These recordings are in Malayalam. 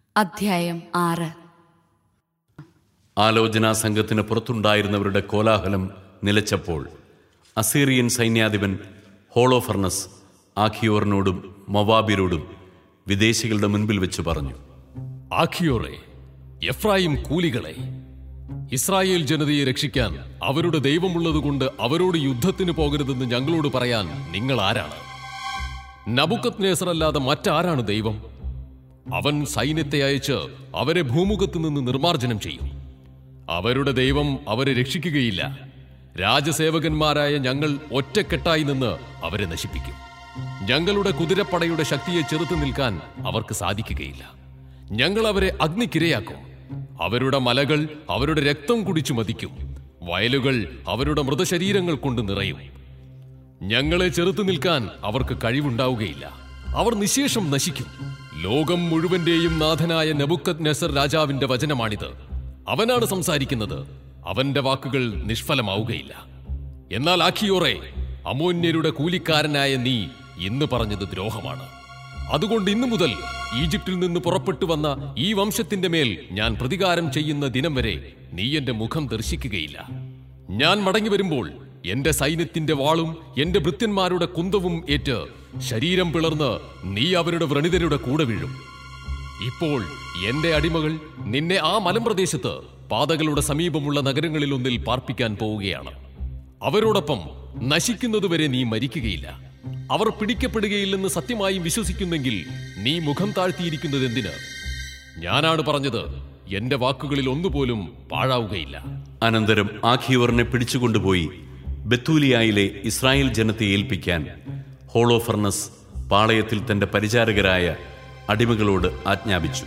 അധ്യായം ആറ് ആലോചനാ സംഘത്തിന് പുറത്തുണ്ടായിരുന്നവരുടെ കോലാഹലം നിലച്ചപ്പോൾ അസീറിയൻ സൈന്യാധിപൻ ഹോളോഫർണസ് ആഖിയോറിനോടും മൊവാബിരോടും വിദേശികളുടെ മുൻപിൽ വെച്ച് പറഞ്ഞു ആഖിയോറെ എഫ്രായിം കൂലികളെ ഇസ്രായേൽ ജനതയെ രക്ഷിക്കാൻ അവരുടെ ദൈവമുള്ളതുകൊണ്ട് അവരോട് യുദ്ധത്തിന് പോകരുതെന്ന് ഞങ്ങളോട് പറയാൻ നിങ്ങൾ ആരാണ് നബുക്കത് നേസറല്ലാതെ മറ്റാരാണ് ദൈവം അവൻ സൈന്യത്തെ അയച്ച് അവരെ ഭൂമുഖത്ത് നിന്ന് നിർമ്മാർജ്ജനം ചെയ്യും അവരുടെ ദൈവം അവരെ രക്ഷിക്കുകയില്ല രാജസേവകന്മാരായ ഞങ്ങൾ ഒറ്റക്കെട്ടായി നിന്ന് അവരെ നശിപ്പിക്കും ഞങ്ങളുടെ കുതിരപ്പടയുടെ ശക്തിയെ ചെറുത്തു നിൽക്കാൻ അവർക്ക് സാധിക്കുകയില്ല ഞങ്ങൾ അവരെ അഗ്നിക്കിരയാക്കും അവരുടെ മലകൾ അവരുടെ രക്തം കുടിച്ചു മതിക്കും വയലുകൾ അവരുടെ മൃതശരീരങ്ങൾ കൊണ്ട് നിറയും ഞങ്ങളെ ചെറുത്തു നിൽക്കാൻ അവർക്ക് കഴിവുണ്ടാവുകയില്ല അവർ നിശേഷം നശിക്കും ലോകം മുഴുവന്റെയും നാഥനായ നെബുക്കത് നെസർ രാജാവിന്റെ വചനമാണിത് അവനാണ് സംസാരിക്കുന്നത് അവന്റെ വാക്കുകൾ നിഷ്ഫലമാവുകയില്ല എന്നാൽ ആഖിയോറെ അമോന്യരുടെ കൂലിക്കാരനായ നീ ഇന്ന് പറഞ്ഞത് ദ്രോഹമാണ് അതുകൊണ്ട് ഇന്നു മുതൽ ഈജിപ്തിൽ നിന്ന് പുറപ്പെട്ടു വന്ന ഈ വംശത്തിന്റെ മേൽ ഞാൻ പ്രതികാരം ചെയ്യുന്ന ദിനം വരെ നീ എന്റെ മുഖം ദർശിക്കുകയില്ല ഞാൻ മടങ്ങി വരുമ്പോൾ എന്റെ സൈന്യത്തിന്റെ വാളും എന്റെ ഭൃത്യന്മാരുടെ കുന്തവും ഏറ്റ് ശരീരം പിളർന്ന് നീ അവരുടെ വ്രണിതരുടെ കൂടെ വീഴും ഇപ്പോൾ എന്റെ അടിമകൾ നിന്നെ ആ മലമ്പ്രദേശത്ത് പാതകളുടെ സമീപമുള്ള നഗരങ്ങളിൽ ഒന്നിൽ പാർപ്പിക്കാൻ പോവുകയാണ് അവരോടൊപ്പം നശിക്കുന്നതുവരെ നീ മരിക്കുകയില്ല അവർ പിടിക്കപ്പെടുകയില്ലെന്ന് സത്യമായും വിശ്വസിക്കുന്നെങ്കിൽ നീ മുഖം താഴ്ത്തിയിരിക്കുന്നത് എന്തിന് ഞാനാണ് പറഞ്ഞത് എന്റെ വാക്കുകളിൽ ഒന്നുപോലും പാഴാവുകയില്ല അനന്തരം ആഖിയോറിനെ പിടിച്ചുകൊണ്ടുപോയി ബത്തൂലിയായിലെ ഇസ്രായേൽ ജനത്തെ ഏൽപ്പിക്കാൻ ഹോളോഫർണസ് പാളയത്തിൽ തന്റെ പരിചാരകരായ അടിമകളോട് ആജ്ഞാപിച്ചു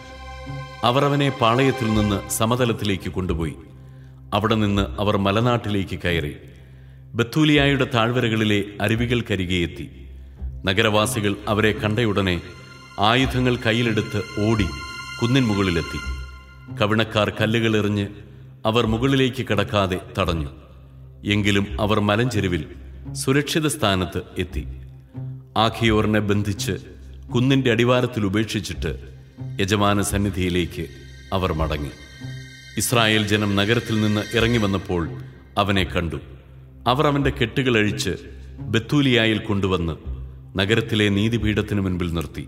അവർ അവനെ പാളയത്തിൽ നിന്ന് സമതലത്തിലേക്ക് കൊണ്ടുപോയി അവിടെ നിന്ന് അവർ മലനാട്ടിലേക്ക് കയറി ബത്തൂലിയായുടെ താഴ്വരകളിലെ അരുവികൾക്കരികെ എത്തി നഗരവാസികൾ അവരെ കണ്ടയുടനെ ആയുധങ്ങൾ കയ്യിലെടുത്ത് ഓടി കുന്നിൻ മുകളിലെത്തി കവിണക്കാർ കല്ലുകൾ എറിഞ്ഞ് അവർ മുകളിലേക്ക് കടക്കാതെ തടഞ്ഞു എങ്കിലും അവർ മലഞ്ചെരുവിൽ സുരക്ഷിത സ്ഥാനത്ത് എത്തി ആഖിയോറിനെ ബന്ധിച്ച് കുന്നിന്റെ അടിവാരത്തിൽ ഉപേക്ഷിച്ചിട്ട് യജമാന സന്നിധിയിലേക്ക് അവർ മടങ്ങി ഇസ്രായേൽ ജനം നഗരത്തിൽ നിന്ന് ഇറങ്ങി വന്നപ്പോൾ അവനെ കണ്ടു അവർ അവന്റെ കെട്ടുകൾ അഴിച്ച് ബത്തൂലിയായിൽ കൊണ്ടുവന്ന് നഗരത്തിലെ നീതിപീഠത്തിനു മുൻപിൽ നിർത്തി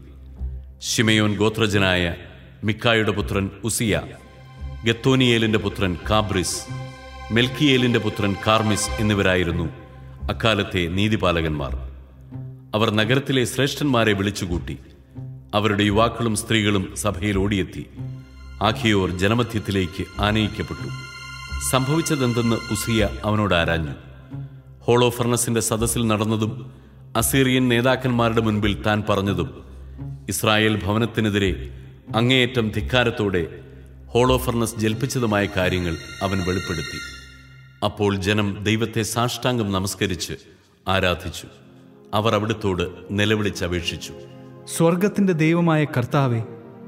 ഷിമയോൻ ഗോത്രജനായ മിക്കായുടെ പുത്രൻ ഉസിയ ഗത്തോനിയേലിന്റെ പുത്രൻ കാബ്രിസ് മെൽക്കിയേലിന്റെ പുത്രൻ കാർമിസ് എന്നിവരായിരുന്നു അക്കാലത്തെ നീതിപാലകന്മാർ അവർ നഗരത്തിലെ ശ്രേഷ്ഠന്മാരെ വിളിച്ചുകൂട്ടി അവരുടെ യുവാക്കളും സ്ത്രീകളും സഭയിൽ ഓടിയെത്തി ആഖിയോർ ജനമധ്യത്തിലേക്ക് ആനയിക്കപ്പെട്ടു സംഭവിച്ചതെന്തെന്ന് ഉസിയ അവനോട് ആരാഞ്ഞു ഹോളോഫർണസിന്റെ സദസ്സിൽ നടന്നതും അസീറിയൻ നേതാക്കന്മാരുടെ മുൻപിൽ താൻ പറഞ്ഞതും ഇസ്രായേൽ ഭവനത്തിനെതിരെ അങ്ങേയറ്റം ധിക്കാരത്തോടെ ഹോളോഫർണസ് ജൽപ്പിച്ചതുമായ കാര്യങ്ങൾ അവൻ വെളിപ്പെടുത്തി അപ്പോൾ ജനം ദൈവത്തെ സാഷ്ടാംഗം നമസ്കരിച്ച് ആരാധിച്ചു അവർ അവിടുത്തോട് നിലവിളിച്ചപേക്ഷിച്ചു സ്വർഗത്തിന്റെ ദൈവമായ കർത്താവെ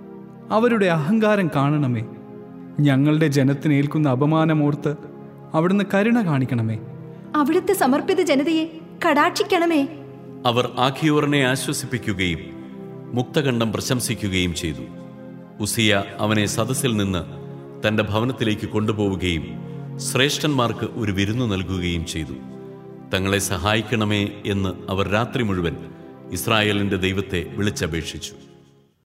അവരുടെ അഹങ്കാരം കാണണമേ ഞങ്ങളുടെ ജനത്തിന് ഏൽക്കുന്ന അപമാനമോർത്ത് അവിടുന്ന് കരുണ കാണിക്കണമേ അവിടുത്തെ സമർപ്പിത ജനതയെ കടാക്ഷിക്കണമേ അവർ ആഖിയോറിനെ ആശ്വസിപ്പിക്കുകയും മുക്തകണ്ഠം പ്രശംസിക്കുകയും ചെയ്തു ഉസിയ അവനെ സദസ്സിൽ നിന്ന് തന്റെ ഭവനത്തിലേക്ക് കൊണ്ടുപോവുകയും ശ്രേഷ്ഠന്മാർക്ക് ഒരു വിരുന്നു നൽകുകയും ചെയ്തു തങ്ങളെ സഹായിക്കണമേ എന്ന് അവർ രാത്രി മുഴുവൻ ഇസ്രായേലിന്റെ ദൈവത്തെ വിളിച്ചപേക്ഷിച്ചു